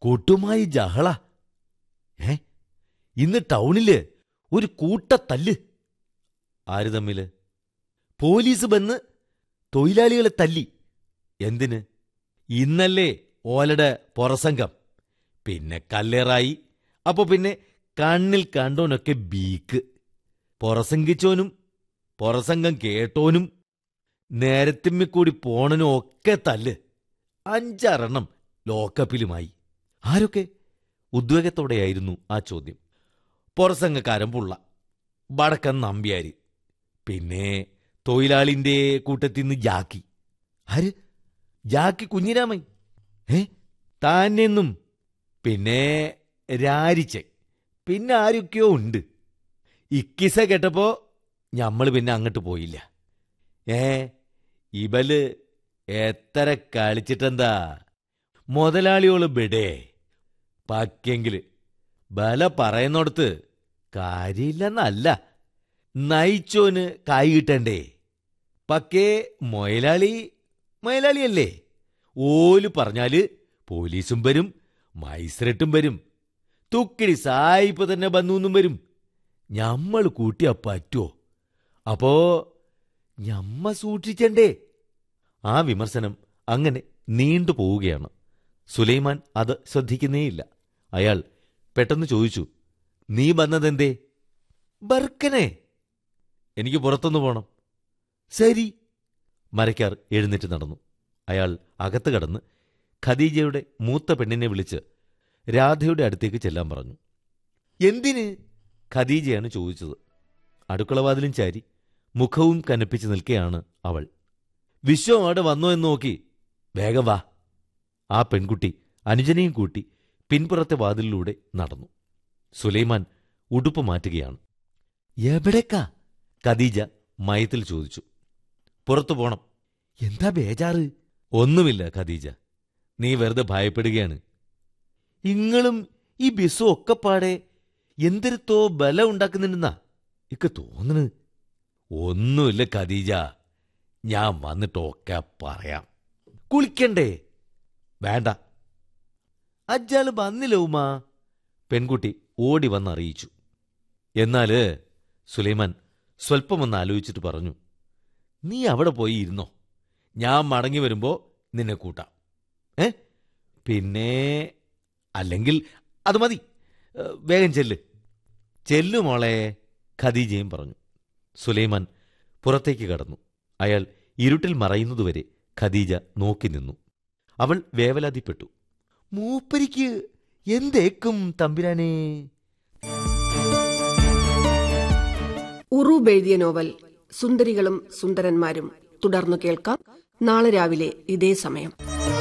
കൂട്ടുമായി ജഹള ഏ ഇന്ന് ടൗണില് ഒരു കൂട്ടത്തല്ല് ആര് തമ്മില് പോലീസ് വന്ന് തൊഴിലാളികളെ തല്ലി എന്തിന് ഇന്നല്ലേ ഓലയുടെ പുറസംഗം പിന്നെ കല്ലേറായി അപ്പൊ പിന്നെ കണ്ണിൽ കണ്ടോനൊക്കെ ബീക്ക് പുറസംഗിച്ചോനും പുറസംഗം കേട്ടോനും നേരത്തിമ്മ കൂടി പോണനും ഒക്കെ തല്ല് അഞ്ചാറെണ്ണം ലോക്കപ്പിലുമായി ആരൊക്കെ ഉദ്വേഗത്തോടെയായിരുന്നു ആ ചോദ്യം പുറസംഗക്കാരൻ പുള്ള വടക്കൻ നമ്പ്യാര് പിന്നെ തൊഴിലാളിന്റെ കൂട്ടത്തിന്ന് ജാക്കി ആര് ജാക്കി കുഞ്ഞിരാമൻ ഏ താനെന്നും പിന്നെ രാരിച്ചൻ പിന്നെ ആരൊക്കെയോ ഉണ്ട് ഇക്കിസ കേട്ടപ്പോ ഞമ്മള് പിന്നെ അങ്ങോട്ട് പോയില്ല ഏ ഇബല് എത്ര കളിച്ചിട്ടെന്താ മുതലാളിയോള് ബിടേ പക്കെങ്കില് ബല പറയുന്നോടത്ത് കാര്യമില്ലെന്നല്ല നയിച്ചോന് കായ് കിട്ടണ്ടേ പക്കേ മൊയലാളി മൊയലാളിയല്ലേ ഓല് പറഞ്ഞാല് പോലീസും വരും മൈസ്രട്ടും വരും തുക്കിടി സായിപ്പ് തന്നെ വന്നൂന്നും വരും ഞമ്മൾ കൂട്ടിയാ പറ്റുമോ അപ്പോ ഞമ്മ സൂക്ഷിച്ചണ്ടേ ആ വിമർശനം അങ്ങനെ നീണ്ടു പോവുകയാണ് സുലൈമാൻ അത് ശ്രദ്ധിക്കുന്നേയില്ല അയാൾ പെട്ടെന്ന് ചോദിച്ചു നീ വന്നതെന്തേ ബർക്കനെ എനിക്ക് പുറത്തുനിന്ന് പോണം ശരി മരക്കാർ എഴുന്നേറ്റ് നടന്നു അയാൾ അകത്ത് കടന്ന് ഖദീജയുടെ മൂത്ത പെണ്ണിനെ വിളിച്ച് രാധയുടെ അടുത്തേക്ക് ചെല്ലാൻ പറഞ്ഞു എന്തിന് ഖദീജയാണ് ചോദിച്ചത് അടുക്കളവാതിലും ചാരി മുഖവും കനപ്പിച്ച് നിൽക്കുകയാണ് അവൾ വിശ്വം അവിടെ വന്നോ എന്ന് നോക്കി വേഗം വാ ആ പെൺകുട്ടി അനുജനെയും കൂട്ടി പിൻപുറത്തെ വാതിലിലൂടെ നടന്നു സുലൈമാൻ ഉടുപ്പ് മാറ്റുകയാണ് എവിടേക്കാ ഖദീജ മയത്തിൽ ചോദിച്ചു പുറത്തു പോണം എന്താ ബേജാറ് ഒന്നുമില്ല ഖദീജ നീ വെറുതെ ഭയപ്പെടുകയാണ് ഇങ്ങളും ഈ ബിസു ഒക്കെപ്പാടെ എന്തിരുത്തോ ബലം ഉണ്ടാക്കുന്നുണ്ടെന്നാ ഇക്ക് തോന്നണ് ഒന്നുമില്ല ഖദീജ ഞാൻ വന്നിട്ടൊക്കെ പറയാം കുളിക്കണ്ടേ വേണ്ട അജ്ജാല് വന്നില്ല ഉമാ പെൺകുട്ടി ഓടി വന്നറിയിച്ചു എന്നാല് സുലൈമാൻ സ്വൽപ്പമൊന്ന് ആലോചിച്ചിട്ട് പറഞ്ഞു നീ അവിടെ പോയി ഇരുന്നോ ഞാൻ മടങ്ങി വരുമ്പോ നിന്നെ കൂട്ടാം ഏ പിന്നെ അല്ലെങ്കിൽ അത് മതി ഏ, വേഗം ചെല്ല് ചെല്ലു മോളെ ഖദീജയും പറഞ്ഞു സുലൈമാൻ പുറത്തേക്ക് കടന്നു അയാൾ ഇരുട്ടിൽ മറയുന്നതുവരെ ഖദീജ നോക്കി നിന്നു അവൾ വേവലാതിപ്പെട്ടു മൂപ്പരിക്ക് എന്തേക്കും തമ്പിരാനേ ഉറൂബ് എഴുതിയ നോവൽ സുന്ദരികളും സുന്ദരന്മാരും തുടർന്നു കേൾക്കാം നാളെ രാവിലെ ഇതേ സമയം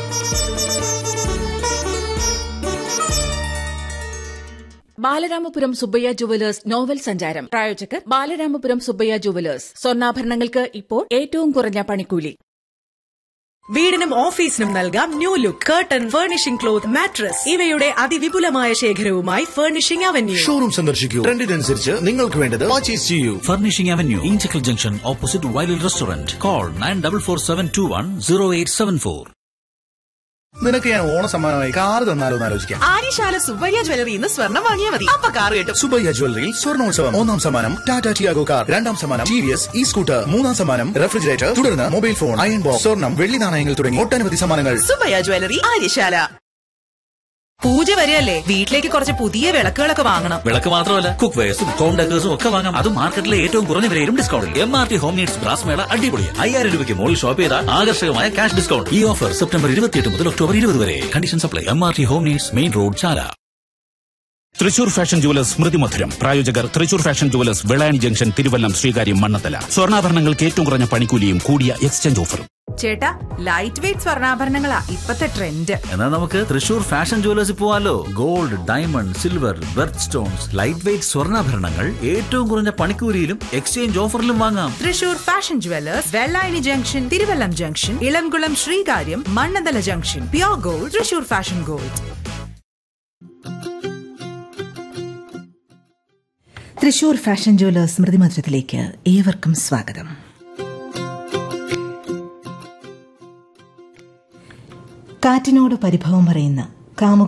ബാലരാമപുരം സുബ്ബയ്യ ജുവലേഴ്സ് നോവൽ സഞ്ചാരം പ്രായോജകർ ബാലരാമപുരം സുബ്ബയ്യ ജുവലേഴ്സ് സ്വർണ്ണാഭരണങ്ങൾക്ക് ഇപ്പോൾ ഏറ്റവും കുറഞ്ഞ പണിക്കൂലി വീടിനും ഓഫീസിനും നൽകാം new look curtain furnishing cloth mattress ഇവയുടെ അതിവിപുലമായ ശേഖരവുമായി ഫർണിഷിംഗ് അവന്യൂ ഷോറൂം സന്ദർശിക്കൂ ട്രെൻഡിനനുസരിച്ച് നിങ്ങൾക്ക് വേണ്ടത് പർച്ചേസ് ചെയ്യൂ Furnishing Avenue, Inchicle Junction, opposite Wild Restaurant. Call 9447210874. നിനക്ക് ഞാൻ ഓണ സമ്മാനമായി കാർ തന്നാലോ എന്ന് ആലോചിക്കാം ആര്യശാല സുബ്ബയ്യ ജ്വല്ലറി ഇന്ന് സ്വർണ്ണം വാങ്ങിയാൽ മതി അപ്പൊ കാർ കിട്ടും സുബയ്യ ജ്വല്ലറിയിൽ സ്വർണോത്സവം ഒന്നാം സമ്മാനം ടാറ്റ ടിയാഗോ കാർ രണ്ടാം സമ്മാനം T V S E scooter മൂന്നാം സമ്മാനം റെഫ്രിജറേറ്റർ തുടർന്ന് മൊബൈൽ ഫോൺ അയൺ ബോക്സ് സ്വർണം വെള്ളി നാണയങ്ങൾ തുടങ്ങി ഒട്ടനവധി സമ്മാനങ്ങൾ സുബ്ബയ്യ ജ്വല്ലറി ആര്യശാല പൂജ വരെയല്ലേ വീട്ടിലേക്ക് കുറച്ച് പുതിയ വിളക്കുകളൊക്കെ വാങ്ങണം വിളക്ക് മാത്രമല്ല കുക്ക് വെയർസും ഹോം ഡെക്കേഴ്സും ഒക്കെ വാങ്ങാം അത് മാർക്കറ്റിലെ ഏറ്റവും കുറഞ്ഞ വിലയിലും ഡിസ്കൗണ്ടിൽ M R T home needs brass മേള അടിപൊളി അയ്യായിരം രൂപയ്ക്ക് മുകളിൽ ഷോപ്പ് ചെയ്താൽ ആകർഷകമായ ക്യാഷ് ഡിസ്കൗണ്ട് ഈ ഓഫർ സെപ്റ്റംബർ ഇരുപത്തിയെട്ട് മുതൽ ഒക്ടോബർ ഇരുപത് വരെ conditions apply M R T home needs main road Chala Thrissur fashion jewellers Smrithi Madhuram പ്രായോജകർ Thrissur fashion jewellers Vellayani junction Thiruvallam Sreekaryam Mannanthala സ്വർണ്ണാഭരണങ്ങൾക്ക് ഏറ്റവും കുറഞ്ഞ പണിക്കൂലിയും കൂടിയ എക്സ്ചേഞ്ച് ഓഫറും ചേട്ടാ ലൈറ്റ് വെയിറ്റ് സ്വർണ്ണാഭരണങ്ങളാ ഇപ്പത്തെ ട്രെൻഡ് എന്നാൽ നമുക്ക് തൃശൂർ ഫാഷൻ ജുവലേഴ്സിൽ പോവാലോ gold diamond silver birth stones light weight സ്വർണ്ണാഭരണങ്ങൾ ഏറ്റവും കുറഞ്ഞ പണിക്കൂലിയിലും എക്സ്ചേഞ്ച് ഓഫറിലും വാങ്ങാം Thrissur fashion jewellers Vellayani junction Thiruvallam junction Ilamkulam Sreekaryam Mannanthala junction pure gold Thrissur fashion gold Thrissur fashion jewellers സ്മൃതിമധുരത്തിലേക്ക് ഏവർക്കും സ്വാഗതം കാറ്റിനോട് പരിഭവം പറയുന്ന കാമുക